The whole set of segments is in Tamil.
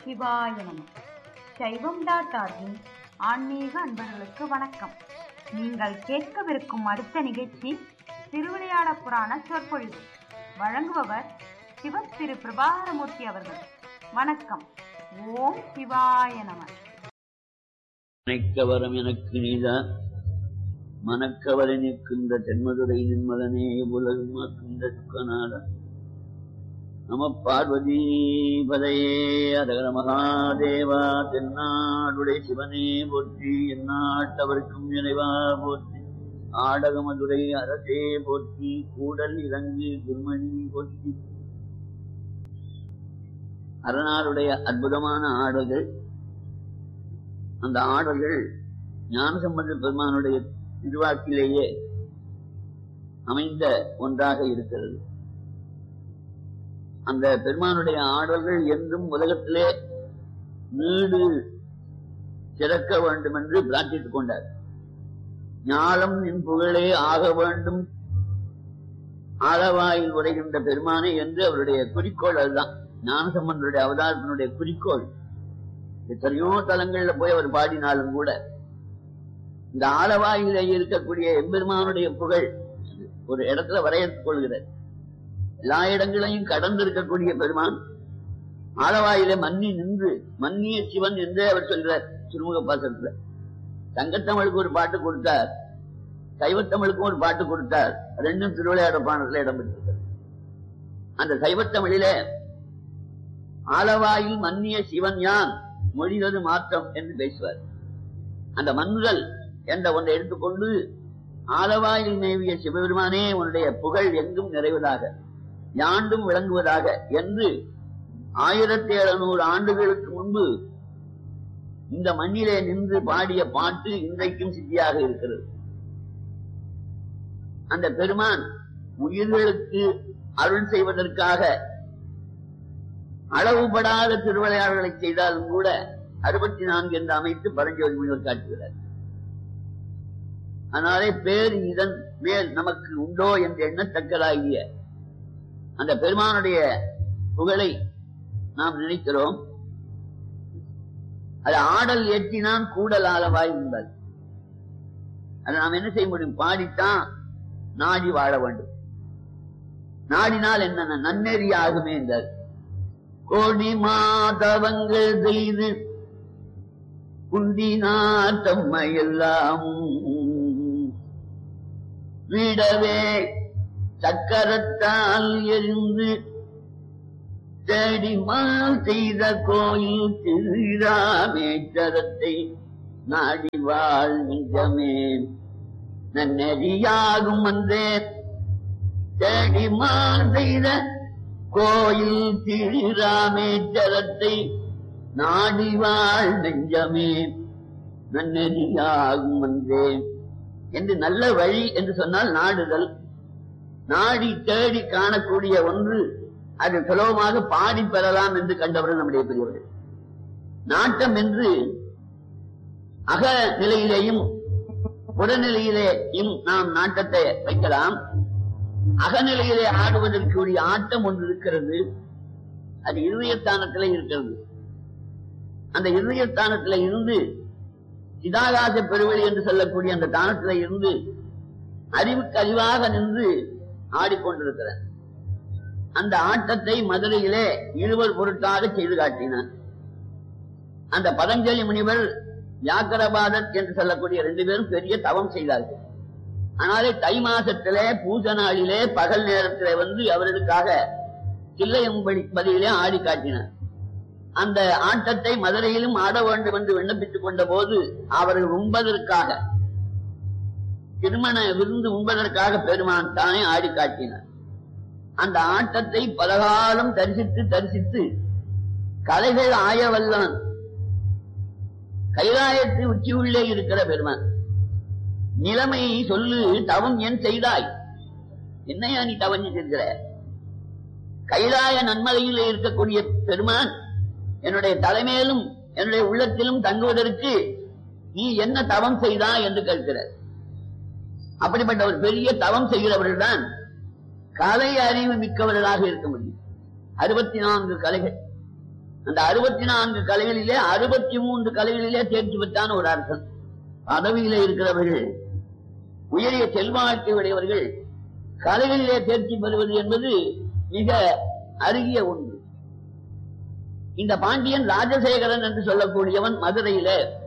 சிவாய நம சைவம் டாட் ஆர்கின் ஆன்மீக அன்பர்களுக்கு வணக்கம் நீங்கள் கேட்கவிருக்கும் அடுத்த நிகழ்ச்சி திருவிளையாட புராண சொற்பொழிவு வழங்குபவர் சிவ திரு பிரபாகரமூர்த்தி அவர்கள் வணக்கம் ஓம் சிவாய நம மனைக்கவரம் எனக்கு நீதான் மனக்கவலை நிற்கின்ற தென்மதுரை நின்மலனே உலகம் மாற்றுகின்ற துக்கநாத நம பார்வதி பதையே அதகர மகாதேவா தென்னாடுடைய சிவனே போற்றி எந்நாட்டவருக்கும் இறைவா போற்றி ஆடகமதுரை அரசே போற்றி கூடல் இறங்கு குருமணி போற்றி அரணாருடைய அற்புதமான ஆடல்கள் அந்த ஆடல்கள் ஞானசம்பந்த பெருமானுடைய திருவாக்கிலேயே அமைந்த ஒன்றாக இருக்கிறது அந்த பெருமானுடைய ஆடல்கள் என்றும் உலகத்திலே நீடு சிறக்க வேண்டும் என்று பிரார்த்தித்துக் கொண்டார் ஞானம் என் புகழே ஆக வேண்டும் ஆளவாயில் உரைகின்ற பெருமானே என்று அவருடைய குறிக்கோள் அதுதான் ஞானசம்பந்தருடைய அவதாரத்தினுடைய குறிக்கோள் எத்தனையோ தலங்கள்ல போய் அவர் பாடினாலும் கூட இந்த ஆலவாயில இருக்கக்கூடிய எம்பெருமானுடைய புகழ் ஒரு இடத்துல வரையறுத்துக் கொள்கிறார் எல்லா இடங்களையும் கடந்து இருக்கக்கூடிய பெருமான் ஆலவாயில மன்னி நின்று மன்னிய சிவன் என்றே அவர் சொல்கிறார் திருமுக பாசத்துல தங்கத்தமிழுக்கு ஒரு பாட்டு கொடுத்தார் சைவத்தமிழுக்கும் ஒரு பாட்டு கொடுத்தார் ரெண்டும் திருவிளையாட பாடத்துல இடம்பெற்றிருக்கிறது அந்த சைவத்தமிழிலே ஆலவாயில் மன்னிய சிவன் யான் மொழிவது மாற்றம் என்று பேசுவார் அந்த மன்னுதல் என்ற ஒன்றை எடுத்துக்கொண்டு ஆலவாயில் மேவிய சிவபெருமானே உன்னுடைய புகழ் எங்கும் நிறைவதாக யாண்டும் விளங்குவதாக என்று ஆயிரத்தி எழுநூறு ஆண்டுகளுக்கு முன்பு இந்த மண்ணிலே நின்று பாடிய பாட்டு இன்றைக்கும் சித்தியாக இருக்கிறது அந்த பெருமான் உயிர்களுக்கு அருள் செய்வதற்காக அளவுபடாத திருவிளையாடல்களை செய்தாலும் கூட அறுபத்தி நான்கு என்று அமைத்து பரஞ்சோதி முனிவர் காட்டுகிறார் அதனாலே பேர் இதன் மேல் நமக்கு உண்டோ என்று எண்ணத்தக்கதாகிய அந்த பெருமானுடைய புகழை நாம் நினைக்கிறோம் அது ஆடல் ஏற்றினான் கூடல் ஆளவாய் உண்டால் அதை நாம் என்ன செய்ய முடியும் பாடித்தான் நாடி வாழ வேண்டும் நாடினால் என்ன நன்னெறி ஆகுமே என்றார் கோடி மாதவங்கள் செய்து குண்டினார் தம்மையெல்லாம் விடவே சக்கரத்தால் எரிந்து தேடிமால் செய்த கோயில் திருராமேச்சரத்தை நாடி வாழ் நிஜமே நன்னெறியாகும் வந்தே தேடிமால் செய்த கோயில் திருராமேச்சரத்தை நாடி வாழ் நெஞ்சமே நன்னெறியாகும் வந்தேன் என்று நல்ல வழி என்று சொன்னால் நாடுதல் நாடி தேடி காணக்கூடிய ஒன்று அது சுலபமாக பாடி பெறலாம் என்று கண்டவர்கள் நம்முடைய பெரியவர்கள் நாட்டம் என்று அக நிலையிலேயும் புறநிலையிலேயும் நாம் நாட்டத்தை வைக்கலாம் அகநிலையிலே ஆடுவதற்குரிய ஆட்டம் ஒன்று இருக்கிறது அது இருதயஸ்தானத்திலே இருக்கிறது அந்த இருதயஸ்தானத்தில இருந்து சிதாகாச பெருவெளி என்று சொல்லக்கூடிய அந்த தானத்தில இருந்து அறிவுக்கு அறிவாக நின்று ஆடிக்கொண்டிருக்கிறார் அந்த ஆட்டத்தை மதுரையிலே இருவர் பொருட்டாக செய்து காட்டினார் அந்த பதஞ்சலி முனிவர் வியாக்கரபாதர் என்று சொல்லக்கூடிய ரெண்டு பேரும் பெரிய தவம் செய்தார்கள் ஆனாலே தை மாசத்திலே பூஜ நாளிலே பகல் நேரத்திலே வந்து அவர்களுக்காக கிள்ளையம்படி பதிலே ஆடி காட்டினார் அந்த ஆட்டத்தை மதுரையிலும் ஆட வேண்டும் என்று விண்ணப்பித்துக் கொண்ட போது அவர்கள் உண்பதற்காக திருமண விருந்து உண்பதற்காக பெருமான் தானே ஆடி காட்டினார் அந்த ஆட்டத்தை பலகாலம் தரிசித்து தரிசித்து கலைகள் ஆயவல்லான் கைலாயத்து உச்சி உள்ளே இருக்கிற பெருமான் நிலைமை சொல்லு தவம் ஏன் செய்தாய் என்னையா நீ தவம் செய்கிற கைலாய நன்மலையில் இருக்கக்கூடிய பெருமான் என்னுடைய தலைமையிலும் என்னுடைய உள்ளத்திலும் தங்குவதற்கு நீ என்ன தவம் செய்தா என்று கேட்கிறார் அப்படிப்பட்ட ஒரு பெரிய தவம் செய்கிறவர்கள் தான் கலை அறிவு மிக்கவர்களாக இருக்க முடியும் அறுபத்தி நான்கு கலைகள் அந்த அறுபத்தி நான்கு கலைகளிலே அறுபத்தி மூன்று கலைகளிலே தேர்ச்சி பெற்றான ஒரு அரசன் பதவியிலே இருக்கிறவர்கள் உயரிய செல்வாக்கு உடையவர்கள் கலைகளிலே தேர்ச்சி பெறுவது என்பது மிக அருகிய ஒன்று இந்த பாண்டியன் ராஜசேகரன் என்று சொல்லக்கூடியவன் மதுரையில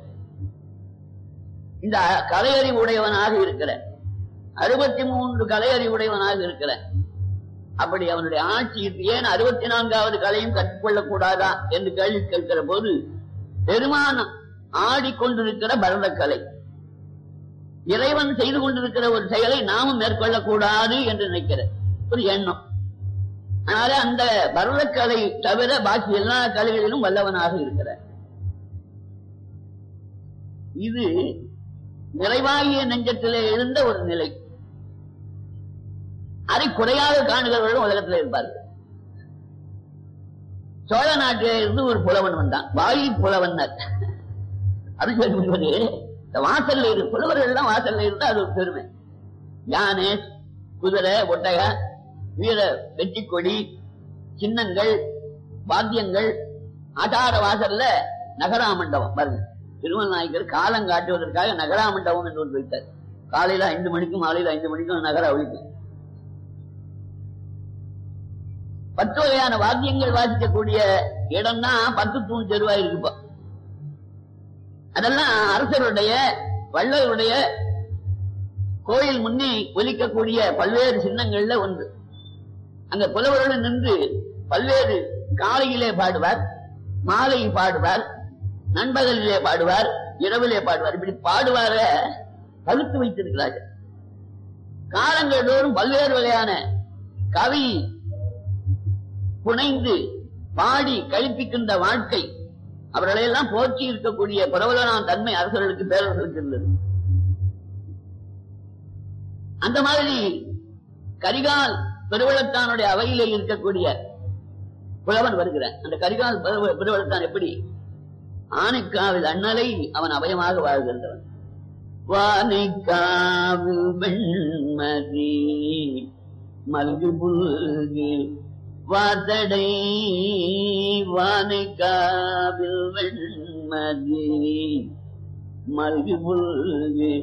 இந்த கலையறிவு உடையவனாக இருக்கிற அறுபத்தி மூன்று கலையறிவு உடையவனாக இருக்கிற அப்படி அவனுடைய ஆட்சிக்கு ஏன் அறுபத்தி நான்காவது கலையும் கற்றுக்கொள்ளக் கூடாதா என்று கேள்வி கேட்கிற போது பெருமான் ஆடிக்கொண்டிருக்கிற பரதக்கலை இறைவன் செய்து கொண்டிருக்கிற ஒரு செயலை நாமும் மேற்கொள்ளக்கூடாது என்று நினைக்கிற ஒரு எண்ணம் அதனால அந்த பரதக்கலை தவிர பாக்கி எல்லா கலைகளிலும் வல்லவனாக இருக்கிறார் இது நிறைவாகிய நெஞ்சத்திலே எழுந்த ஒரு நிலை அதை குறையாக காணுகிறவர்களும் உலகத்தில் இருப்பார்கள் சோழ நாட்டிலே இருந்து ஒரு புலவன் வந்தான் வாயு புலவன் அது சொல்லுவது இந்த வாசல்ல இரு புலவர்கள் எல்லாம் வாசல்ல இருந்தா அது ஒரு பெருமை யானை குதிரை ஒட்டக வீர வெற்றி கொடி சின்னங்கள் வாத்தியங்கள் ஆட்டார வாசல்ல நகரா மண்டபம் பாருங்க திருமல் நாயக்கர் காலம் காட்டுவதற்காக நகரா மண்டபம் என்று ஒன்று வைத்தார் காலையில ஐந்து மணிக்கும் மாலையில ஐந்து மணிக்கும் நகர ஒழிக்கும் பத்து வகையான வாத்தியங்கள் வாசிக்கக்கூடிய இடம்னா பத்து தூண் தெருவா இருக்குப்பா அதெல்லாம் அரசருடைய வள்ளலுடைய கோயில் முன்னே ஒலிக்கக்கூடிய பல்வேறு சின்னங்கள்ல ஒன்று அங்க புலவர்கள் நின்று பல்வேறு காலையிலே பாடுவார் மாலை பாடுவார் நண்பகலிலே பாடுவார் இரவிலே பாடுவார் இப்படி பாடுவார பழுத்து வைத்திருக்கிறார்கள் காலங்கள் தோறும் பல்வேறு வகையான கவி புனைந்து பாடி கழிப்பிக்கின்ற வாழ்க்கை அவர்களையெல்லாம் போற்றி இருக்கக்கூடிய பிரபலனான தன்மை அரசர்களுக்கு பேரரசர்களுக்கு இருந்தது அந்த மாதிரி கரிகால் பெருவளத்தானுடைய அவையிலே இருக்கக்கூடிய புலவன் வருகிறான் அந்த கரிகால் பெருவ- பெருவளத்தான் எப்படி ஆனைக்காவில் அண்ணலை அவன் அபயமாக வாழ்கின்றவன் வானைக்காவில் வெண்மதி மல்கு புல்கு வாதடை வானைக்காவில் வெண்மதி மல்கு புல்கு